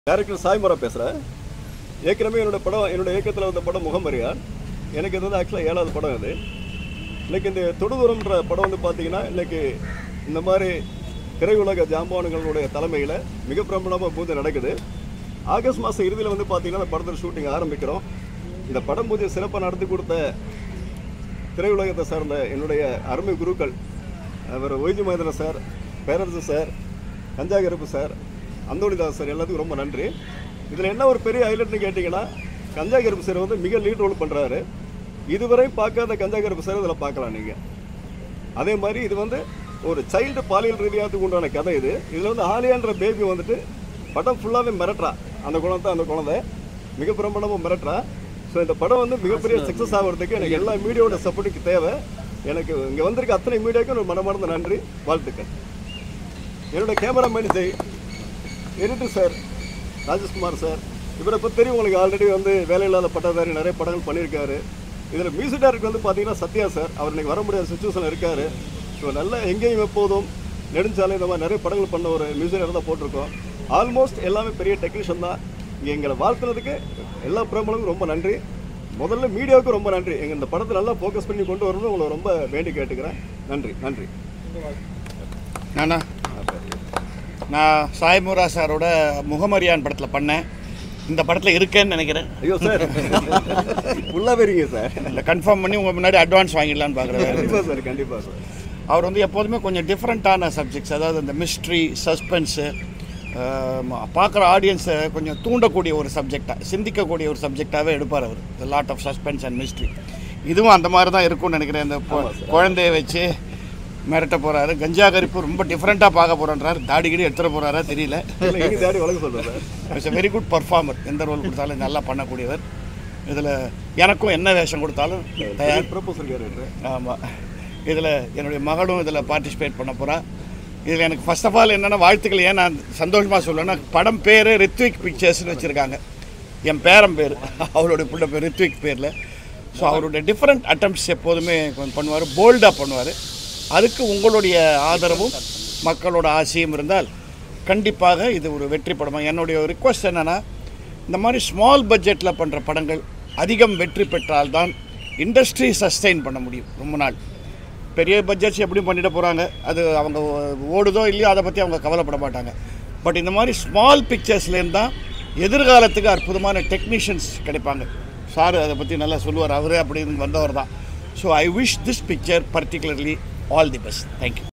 director சாய்மரா பேசுகிறேன் ஏற்கனவே என்னோட படம் என்னோட இயக்கத்தில் வந்த படம் முகமரியான் எனக்கு இது வந்து ஆக்சுவலாக ஏழாவது படம் இது இன்னைக்கு இந்த தொடுதூரம்ன்ற படம் வந்து பார்த்தீங்கன்னா இன்னைக்கு இந்த மாதிரி திரையுலக ஜாம்பவான்களுடைய தலைமையில் மிக பிரபலமாக பூஜை நடக்குது ஆகஸ்ட் மாதம் இறுதியில் வந்து பார்த்தீங்கன்னா அந்த படத்தில் ஷூட்டிங் ஆரம்பிக்கிறோம் இந்த படம் பூஜை சிறப்பாக நடத்தி கொடுத்த திரையுலகத்தை சார்ந்த என்னுடைய அருமை குருக்கள் அவர் YG Mahendran sir Perarasu sir Ganja Karuppu sir Anthony Das sir எல்லாத்துக்கும் ரொம்ப நன்றி இதில் என்ன ஒரு பெரிய ஹைலைட்னு கேட்டிங்கன்னா கஞ்சாகருப்பு சார் வந்து மிக லீட் ரோல் பண்ணுறாரு இதுவரை பார்க்காத கஞ்சாகருப்பு சார் இதில் பார்க்கலாம் நீங்கள் அதே மாதிரி இது வந்து ஒரு சைல்டு பாலியல் ரீதியாகத்துக்கு உண்டான கதை இது இதில் வந்து ஆலியான்ற பேபி வந்துட்டு படம் ஃபுல்லாகவே மிரட்டுறா அந்த குழந்தை அந்த குழந்தை மிக பிரமாண்டமாக மிரட்டுறா ஸோ இந்த படம் வந்து மிகப்பெரிய சக்ஸஸ் ஆகிறதுக்கு எனக்கு எல்லா மீடியாவோட சப்போர்ட்டுக்கு தேவை எனக்கு இங்கே வந்திருக்க அத்தனை மீடியாவுக்கும் ஒரு மனமார்ந்த நன்றி வாழ்த்துக்கள் என்னோட cameraman Jai editor sir Rajesh Kumar sir இவரை பற்றி தெரியும் உங்களுக்கு ஆல்ரெடி வந்து வேலையில்லாத பட்டதாரி நிறைய படங்கள் பண்ணியிருக்காரு இதில் மியூசிக் டைரக்டர் வந்து பார்த்தீங்கன்னா சத்யா சார் அவர் இன்னைக்கு வர முடியாத சுச்சுவேஷன் இருக்காரு ஸோ நல்ல எங்கேயும் எப்போதும் நெடுஞ்சாலை இந்த மாதிரி நிறைய படங்கள் பண்ண ஒரு மியூசிக் டைரக்டர் தான் போட்டிருக்கோம் ஆல்மோஸ்ட் எல்லாமே பெரிய டெக்னீஷியன் தான் இங்கே எங்களை வாழ்த்துனதுக்கு எல்லா பிரபலங்களும் ரொம்ப நன்றி முதல்ல மீடியாவுக்கு ரொம்ப நன்றி எங்கள் இந்த படத்தை நல்லா ஃபோக்கஸ் பண்ணி கொண்டு வரணும்னு உங்களை ரொம்ப வேண்டி கேட்டுக்கிறேன் நன்றி நன்றி நானா நான் சாய்முரா சாரோட முகமரியான் படத்தில் பண்ணேன் இந்த படத்தில் இருக்கேன்னு நினைக்கிறேன் ஐயோ சார் ஃபுல்லாக வரீங்க சார் இல்லை கன்ஃபார்ம் பண்ணி உங்கள் முன்னாடி அட்வான்ஸ் வாங்கிடலான்னு பார்க்குறேன் கண்டிப்பாக சார் கண்டிப்பாக சார் அவர் வந்து எப்போதுமே கொஞ்சம் டிஃப்ரெண்ட்டான சப்ஜெக்ட்ஸ் அதாவது இந்த மிஸ்ட்ரி சஸ்பென்ஸு பார்க்குற ஆடியன்ஸை கொஞ்சம் தூண்டக்கூடிய ஒரு சப்ஜெக்டாக சிந்திக்கக்கூடிய ஒரு சப்ஜெக்டாகவே எடுப்பார் அவர் lot of suspense and mystery இதுவும் அந்த மாதிரி தான் இருக்கும்னு நினைக்கிறேன் இந்த பொ- குழந்தைய வச்சு மிரட்ட போகிறாரு கஞ்சா கரிப்பு ரொம்ப டிஃப்ரெண்ட்டாக பார்க்க போகிறேன்றாரு தாடி கிடி எடுத்துகிட்டு போகிறாரா தெரியல இல்லை எங்க தேடி வழங்க சொல்கிறேன் sir it's a very good performer எந்த ரோல் கொடுத்தாலும் நல்லா பண்ணக்கூடியவர் இதில் எனக்கும் என்ன வேஷம் கொடுத்தாலும் தயார் ப்ரப்போசல் கேரக்டர் ஆமாம் இதில் என்னுடைய மகளும் இதில் பார்ட்டிசிபேட் பண்ண போகிறா இதில் எனக்கு ஃபர்ஸ்ட் ஆஃப் ஆல் என்னென்னா வாழ்த்துக்கள் ஏன் நான் சந்தோஷமாக சொல்லுவேன்னா படம் பேர் ரித்விக் பிக்சர்ஸ்னு வச்சுருக்காங்க என் பேரன் பேர் அவருடைய பிள்ளை பேர் ரித்விக் பேரில் ஸோ அவருடைய டிஃப்ரெண்ட் அட்டம்ப்ட்ஸ் எப்போதுமே கொஞ்சம் பண்ணுவார் போல்டாக பண்ணுவார் அதுக்கு உங்களுடைய ஆதரவும் மக்களோட ஆசையும் இருந்தால் கண்டிப்பாக இது ஒரு வெற்றி படமாக என்னுடைய ரிக்வஸ்ட் என்னென்னா இந்த மாதிரி ஸ்மால் பட்ஜெட்டில் பண்ணுற படங்கள் அதிகம் வெற்றி பெற்றால்தான் இண்டஸ்ட்ரி சஸ்டெயின் பண்ண முடியும் ரொம்ப நாள் பெரிய பட்ஜெட்ஸ் எப்படியும் பண்ணிட போகிறாங்க அது அவங்க ஓடுதோ இல்லையோ அதை பற்றி அவங்க கவலைப்பட மாட்டாங்க பட் இந்த மாதிரி ஸ்மால் பிக்சர்ஸ்லேருந்து தான் எதிர்காலத்துக்கு அற்புதமான டெக்னீஷியன்ஸ் கிடைப்பாங்க சார் அதை பற்றி நல்லா சொல்லுவார் அவரே அப்படின்னு வந்தவர் தான் so I wish this picture particularly all the best thank you